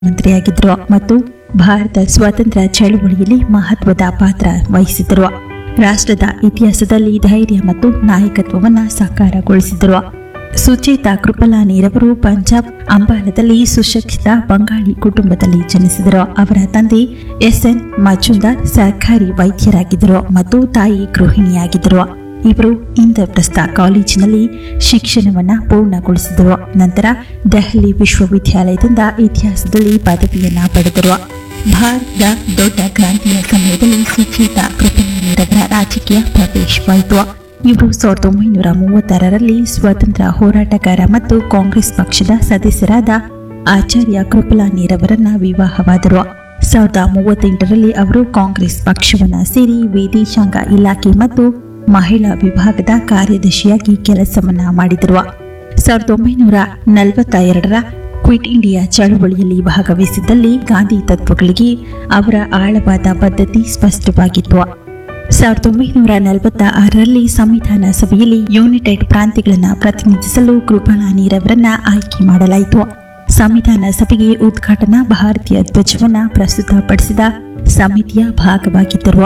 ಮಂತ್ರಿಯಾಗಿದ್ದರು ಮತ್ತು ಭಾರತ ಸ್ವಾತಂತ್ರ್ಯ ಚಳವಳಿಯಲ್ಲಿ ಮಹತ್ವದ ಪಾತ್ರ ವಹಿಸಿದರು ರಾಷ್ಟ್ರದ ಇತಿಹಾಸದಲ್ಲಿ ಧೈರ್ಯ ಮತ್ತು ನಾಯಕತ್ವವನ್ನು ಸಾಕಾರಗೊಳಿಸಿದರು ಸುಚೇತಾ ಕೃಪಲಾನಿರವರು ಪಂಜಾಬ್ ಅಂಬಾಲದಲ್ಲಿ ಸುಶಿಕ್ಷಿತ ಬಂಗಾಳಿ ಕುಟುಂಬದಲ್ಲಿ ಜನಿಸಿದರು ಅವರ ತಂದೆ ಎಸ್ ಎನ್ ಮಜುಂದಾರ್ ಸರ್ಕಾರಿ ವೈದ್ಯರಾಗಿದ್ದರು ಮತ್ತು ತಾಯಿ ಗೃಹಿಣಿಯಾಗಿದ್ದರು ಇವರು ಇಂದ್ರಪ್ರಸ್ಥ ಕಾಲೇಜಿನಲ್ಲಿ ಶಿಕ್ಷಣವನ್ನ ಪೂರ್ಣಗೊಳಿಸಿದರು ನಂತರ ದೆಹಲಿ ವಿಶ್ವವಿದ್ಯಾಲಯದಿಂದ ಇತಿಹಾಸದಲ್ಲಿ ಪದವಿಯನ್ನ ಪಡೆದರು ಭಾರತದ ದೊಡ್ಡ ಕ್ರಾಂತಿಯ ಸಮಯದಲ್ಲಿ ಸುಚೇತಾ ಕೃಪಲಾನಿರವರ ರಾಜಕೀಯ ಪ್ರವೇಶವಾಯಿತು ಇವರು ಸಾವಿರದ ಒಂಬೈನೂರ ಮೂವತ್ತಾರರಲ್ಲಿ ಸ್ವಾತಂತ್ರ್ಯ ಹೋರಾಟಗಾರ ಮತ್ತು ಕಾಂಗ್ರೆಸ್ ಪಕ್ಷದ ಸದಸ್ಯರಾದ ಆಚಾರ್ಯ ಕೃಪಲಾನಿರವರನ್ನ ವಿವಾಹವಾದರು ಸಾವಿರದ ಮೂವತ್ತೆಂಟರಲ್ಲಿ ಅವರು ಕಾಂಗ್ರೆಸ್ ಪಕ್ಷವನ್ನ ಸೇರಿ ವಿದೇಶಾಂಗ ಇಲಾಖೆ ಮತ್ತು ಮಹಿಳಾ ವಿಭಾಗದ ಕಾರ್ಯದರ್ಶಿಯಾಗಿ ಕೆಲಸವನ್ನ ಮಾಡಿದರು ಸಾವಿರದ ಒಂಬೈನೂರ ನಲವತ್ತ ಎರಡರ ಕ್ವಿಟ್ ಇಂಡಿಯಾ ಚಳವಳಿಯಲ್ಲಿ ಭಾಗವಹಿಸಿದ್ದಲ್ಲಿ ಗಾಂಧಿ ತತ್ವಗಳಿಗೆ ಅವರ ಆಳವಾದ ಬದ್ಧತೆ ಸ್ಪಷ್ಟವಾಗಿತ್ತು ಸಾವಿರದ ಒಂಬೈನೂರ ನಲವತ್ತ ಆರರಲ್ಲಿ ಸಂವಿಧಾನ ಸಭೆಯಲ್ಲಿ ಯುನೈಟೆಡ್ ಪ್ರಾಂತ್ಯಗಳನ್ನು ಪ್ರತಿನಿಧಿಸಲು ಕೃಪಲಾನಿರವರನ್ನ ಆಯ್ಕೆ ಮಾಡಲಾಯಿತು ಸಂವಿಧಾನ ಸಭೆಗೆ ಉದ್ಘಾಟನಾ ಭಾರತೀಯ ಧ್ವಜವನ್ನ ಪ್ರಸ್ತುತಪಡಿಸಿದ ಸಮಿತಿಯ ಭಾಗವಾಗಿದ್ದರು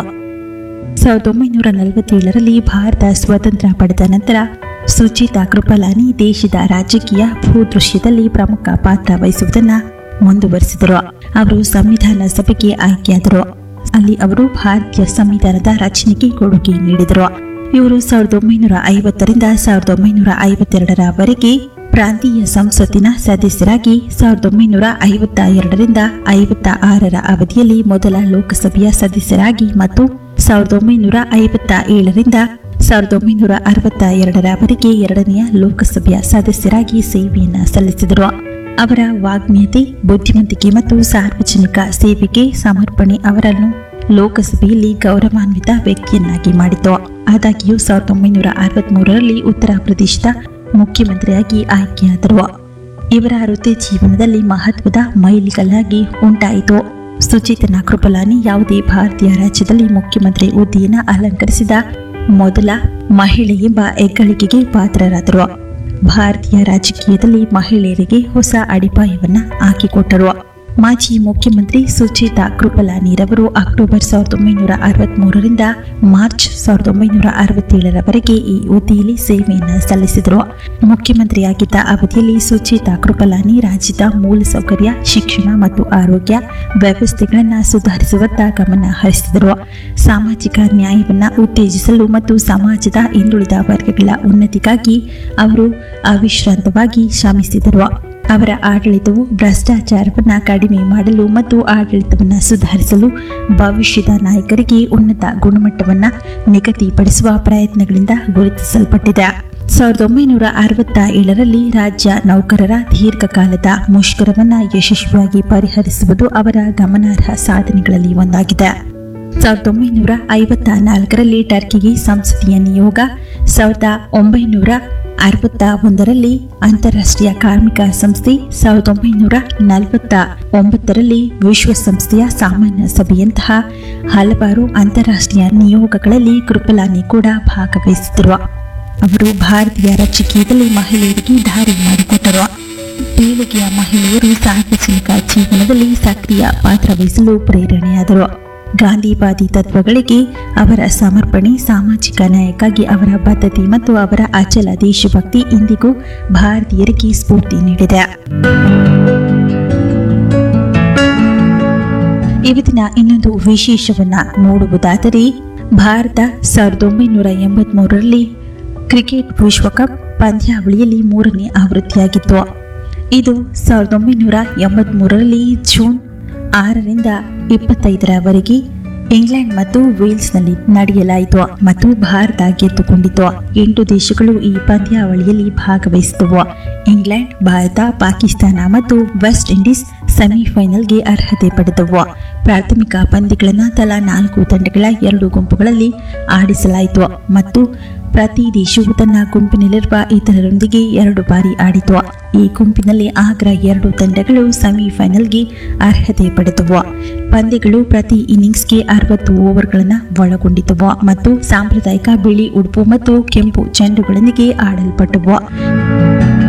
ಸಾವಿರದ ಒಂಬೈನೂರ ನಲವತ್ತೇಳರಲ್ಲಿ ಭಾರತ ಸ್ವಾತಂತ್ರ್ಯ ಪಡೆದ ನಂತರ ಸುಚಿತಾ ಕೃಪಲಾನಿ ದೇಶದ ರಾಜಕೀಯ ಭೂದೃಶ್ಯದಲ್ಲಿ ಪ್ರಮುಖ ಪಾತ್ರ ವಹಿಸುವುದನ್ನು ಮುಂದುವರಿಸಿದರು ಅವರು ಸಂವಿಧಾನ ಸಭೆಗೆ ಆಯ್ಕೆಯಾದರು ಅಲ್ಲಿ ಅವರು ಭಾರತೀಯ ಸಂವಿಧಾನದ ರಚನೆಗೆ ಕೊಡುಗೆ ನೀಡಿದರು ಇವರು ಸಾವಿರದ ಒಂಬೈನೂರ ಐವತ್ತರಿಂದ ಸಾವಿರದ ಒಂಬೈನೂರ ಐವತ್ತೆರಡರವರೆಗೆ ಪ್ರಾಂತೀಯ ಸಂಸತ್ತಿನ ಸದಸ್ಯರಾಗಿ ಸಾವಿರದ ಒಂಬೈನೂರ ಐವತ್ತ ಎರಡರಿಂದ ಐವತ್ತ ಆರರ ಅವಧಿಯಲ್ಲಿ ಮೊದಲ ಲೋಕಸಭೆಯ ಸದಸ್ಯರಾಗಿ ಮತ್ತು ಸಾವಿರದ ಒಂಬೈನೂರ ಐವತ್ತ ಏಳರಿಂದ ಸಾವಿರದ ಒಂಬೈನೂರ ಅರವತ್ತ ಎರಡರವರೆಗೆ ಎರಡನೆಯ ಲೋಕಸಭೆಯ ಸದಸ್ಯರಾಗಿ ಸೇವೆಯನ್ನು ಸಲ್ಲಿಸಿದರು ಅವರ ವಾಗ್ಮೀಯತೆ ಬುದ್ಧಿವಂತಿಕೆ ಮತ್ತು ಸಾರ್ವಜನಿಕ ಸೇವೆಗೆ ಸಮರ್ಪಣೆ ಅವರನ್ನು ಲೋಕಸಭೆಯಲ್ಲಿ ಗೌರವಾನ್ವಿತ ವ್ಯಕ್ತಿಯನ್ನಾಗಿ ಮಾಡಿತು ಆದಾಗ್ಯೂ ಸಾವಿರದ ಒಂಬೈನೂರ ಅರವತ್ಮೂರರಲ್ಲಿ ಉತ್ತರ ಪ್ರದೇಶದ ಮುಖ್ಯಮಂತ್ರಿಯಾಗಿ ಆಯ್ಕೆಯಾದರು ಇವರ ವೃತ್ತಿ ಜೀವನದಲ್ಲಿ ಮಹತ್ವದ ಮೈಲಿಗಲ್ಲಾಗಿ ಉಂಟಾಯಿತು ಸುಚೇತನ ಕೃಪಲಾನಿ ಯಾವುದೇ ಭಾರತೀಯ ರಾಜ್ಯದಲ್ಲಿ ಮುಖ್ಯಮಂತ್ರಿ ಹುದ್ದೆಯನ್ನು ಅಲಂಕರಿಸಿದ ಮೊದಲ ಮಹಿಳೆ ಎಂಬ ಹೆಗ್ಗಳಿಕೆಗೆ ಪಾತ್ರರಾದರು ಭಾರತೀಯ ರಾಜಕೀಯದಲ್ಲಿ ಮಹಿಳೆಯರಿಗೆ ಹೊಸ ಅಡಿಪಾಯವನ್ನ ಹಾಕಿಕೊಟ್ಟರು ಮಾಜಿ ಮುಖ್ಯಮಂತ್ರಿ ಸುಚೇತಾ ಕೃಪಲಾನಿರವರು ಅಕ್ಟೋಬರ್ ಸಾವಿರದ ಒಂಬೈನೂರ ಅರವತ್ಮೂರರಿಂದ ಮಾರ್ಚ್ ಸಾವಿರದ ಒಂಬೈನೂರ ಅರವತ್ತೇಳರವರೆಗೆ ಈ ಹುದ್ದೆಯಲ್ಲಿ ಸೇವೆಯನ್ನು ಸಲ್ಲಿಸಿದರು ಮುಖ್ಯಮಂತ್ರಿಯಾಗಿದ್ದ ಅವಧಿಯಲ್ಲಿ ಸುಚೇತಾ ಕೃಪಲಾನಿ ರಾಜ್ಯದ ಮೂಲಸೌಕರ್ಯ ಶಿಕ್ಷಣ ಮತ್ತು ಆರೋಗ್ಯ ವ್ಯವಸ್ಥೆಗಳನ್ನು ಸುಧಾರಿಸುವತ್ತ ಗಮನ ಹರಿಸಿದರು ಸಾಮಾಜಿಕ ನ್ಯಾಯವನ್ನ ಉತ್ತೇಜಿಸಲು ಮತ್ತು ಸಮಾಜದ ಹಿಂದುಳಿದ ವರ್ಗಗಳ ಉನ್ನತಿಗಾಗಿ ಅವರು ಅವಿಶ್ರಾಂತವಾಗಿ ಶ್ರಮಿಸಿದರು ಅವರ ಆಡಳಿತವು ಭ್ರಷ್ಟಾಚಾರವನ್ನು ಕಡಿಮೆ ಮಾಡಲು ಮತ್ತು ಆಡಳಿತವನ್ನು ಸುಧಾರಿಸಲು ಭವಿಷ್ಯದ ನಾಯಕರಿಗೆ ಉನ್ನತ ಗುಣಮಟ್ಟವನ್ನು ನಿಗದಿಪಡಿಸುವ ಪ್ರಯತ್ನಗಳಿಂದ ಗುರುತಿಸಲ್ಪಟ್ಟಿದೆ ಸಾವಿರದ ಒಂಬೈನೂರ ಅರವತ್ತ ಏಳರಲ್ಲಿ ರಾಜ್ಯ ನೌಕರರ ದೀರ್ಘಕಾಲದ ಮುಷ್ಕರವನ್ನು ಯಶಸ್ವಿಯಾಗಿ ಪರಿಹರಿಸುವುದು ಅವರ ಗಮನಾರ್ಹ ಸಾಧನೆಗಳಲ್ಲಿ ಒಂದಾಗಿದೆ ಸಾವಿರದ ಒಂಬೈನೂರ ಐವತ್ತ ನಾಲ್ಕರಲ್ಲಿ ಟರ್ಕಿಗೆ ಸಂಸದೀಯ ನಿಯೋಗ ಸಾವಿರದ ಒಂಬೈನೂರ ಅರವತ್ತ ಒಂದರಲ್ಲಿ ಅಂತಾರಾಷ್ಟ್ರೀಯ ಕಾರ್ಮಿಕ ಸಂಸ್ಥೆ ಸಾವಿರದ ಒಂಬೈನೂರ ನಲವತ್ತ ಒಂಬತ್ತರಲ್ಲಿ ವಿಶ್ವಸಂಸ್ಥೆಯ ಸಾಮಾನ್ಯ ಸಭೆಯಂತಹ ಹಲವಾರು ಅಂತಾರಾಷ್ಟ್ರೀಯ ನಿಯೋಗಗಳಲ್ಲಿ ಕೃಪಲಾನಿ ಕೂಡ ಭಾಗವಹಿಸಿದರು ಅವರು ಭಾರತೀಯ ರಾಜಕೀಯದಲ್ಲಿ ಮಹಿಳೆಯರಿಗೆ ದಾರಿ ಮಾಡಿಕೊಟ್ಟರು ಪೀಳಿಗೆಯ ಮಹಿಳೆಯರು ಸಾರ್ವಜನಿಕ ಜೀವನದಲ್ಲಿ ಸಕ್ರಿಯ ಪಾತ್ರ ವಹಿಸಲು ಪ್ರೇರಣೆಯಾದರು ಗಾಂಧಿವಾದಿ ತತ್ವಗಳಿಗೆ ಅವರ ಸಮರ್ಪಣೆ ಸಾಮಾಜಿಕ ನ್ಯಾಯಕ್ಕಾಗಿ ಅವರ ಬದ್ಧತೆ ಮತ್ತು ಅವರ ಅಚಲ ದೇಶಭಕ್ತಿ ಇಂದಿಗೂ ಭಾರತೀಯರಿಗೆ ಸ್ಫೂರ್ತಿ ನೀಡಿದೆ ಇವತ್ತಿನ ಇನ್ನೊಂದು ವಿಶೇಷವನ್ನ ನೋಡುವುದಾದರೆ ಭಾರತ ಸಾವಿರದ ಒಂಬೈನೂರ ಎಂಬತ್ಮೂರರಲ್ಲಿ ಕ್ರಿಕೆಟ್ ವಿಶ್ವಕಪ್ ಪಂದ್ಯಾವಳಿಯಲ್ಲಿ ಮೂರನೇ ಆವೃತ್ತಿಯಾಗಿತ್ತು ಇದು ಸಾವಿರದ ಒಂಬೈನೂರ ಎಂಬತ್ಮೂರರಲ್ಲಿ ಜೂನ್ ಆರರಿಂದ ಇಪ್ಪತ್ತೈದರವರೆಗೆ ಇಂಗ್ಲೆಂಡ್ ಮತ್ತು ವೇಲ್ಸ್ನಲ್ಲಿ ನಡೆಯಲಾಯಿತು ಮತ್ತು ಭಾರತ ಗೆದ್ದುಕೊಂಡಿತು ಎಂಟು ದೇಶಗಳು ಈ ಪಂದ್ಯಾವಳಿಯಲ್ಲಿ ಭಾಗವಹಿಸಿದವು ಇಂಗ್ಲೆಂಡ್ ಭಾರತ ಪಾಕಿಸ್ತಾನ ಮತ್ತು ವೆಸ್ಟ್ ಇಂಡೀಸ್ ಸೆಮಿಫೈನಲ್ಗೆ ಅರ್ಹತೆ ಪಡೆದವು ಪ್ರಾಥಮಿಕ ಪಂದ್ಯಗಳನ್ನು ತಲಾ ನಾಲ್ಕು ತಂಡಗಳ ಎರಡು ಗುಂಪುಗಳಲ್ಲಿ ಆಡಿಸಲಾಯಿತು ಮತ್ತು ಪ್ರತಿ ದೇಶವು ತನ್ನ ಗುಂಪಿನಲ್ಲಿರುವ ಇತರರೊಂದಿಗೆ ಎರಡು ಬಾರಿ ಆಡಿತು ಈ ಗುಂಪಿನಲ್ಲಿ ಆಗ್ರ ಎರಡು ತಂಡಗಳು ಸೆಮಿಫೈನಲ್ಗೆ ಅರ್ಹತೆ ಪಡೆದವು ಪಂದ್ಯಗಳು ಪ್ರತಿ ಇನ್ನಿಂಗ್ಸ್ಗೆ ಅರವತ್ತು ಓವರ್ಗಳನ್ನು ಒಳಗೊಂಡಿದ್ದವು ಮತ್ತು ಸಾಂಪ್ರದಾಯಿಕ ಬಿಳಿ ಉಡುಪು ಮತ್ತು ಕೆಂಪು ಚೆಂಡುಗಳೊಂದಿಗೆ ಆಡಲ್ಪಟ್ಟವು